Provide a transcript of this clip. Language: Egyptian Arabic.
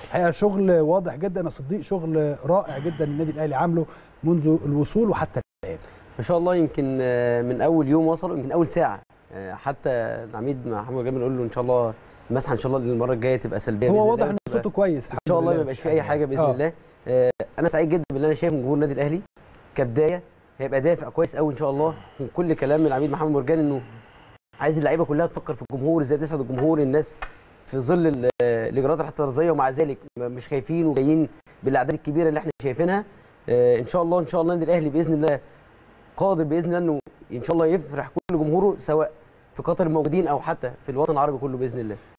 الحقيقه شغل واضح جدا يا صديق شغل رائع جدا النادي الاهلي عامله منذ الوصول وحتى الان ما شاء الله يمكن آه، من اول يوم وصلوا يمكن اول ساعه آه، حتى العميد محمد جابر يقول له ان شاء الله المسحه ان شاء الله المره الجايه تبقى سلبيه بإذن هو الله واضح ان وتبقى- صوته كويس ان شاء الله ما يبقاش في اي حاجه باذن آه. الله آه، انا سعيد جدا باللي انا شايفه من جمهور النادي الاهلي كبدايه هيبقى دافع كويس قوي ان شاء الله من كل كلام العميد محمد مرجان انه عايز اللعيبه كلها تفكر في الجمهور ازاي تسعد الجمهور الناس في ظل ال- آه، الاجراءات الاحترازيه ومع ذلك مش خايفين وجايين بالاعداد الكبيره اللي احنا شايفينها آه، ان شاء الله ان شاء الله النادي الاهلي باذن الله قادر باذن الله انه ان شاء الله يفرح كل جمهوره سواء في قطر الموجودين او حتى في الوطن العربي كله باذن الله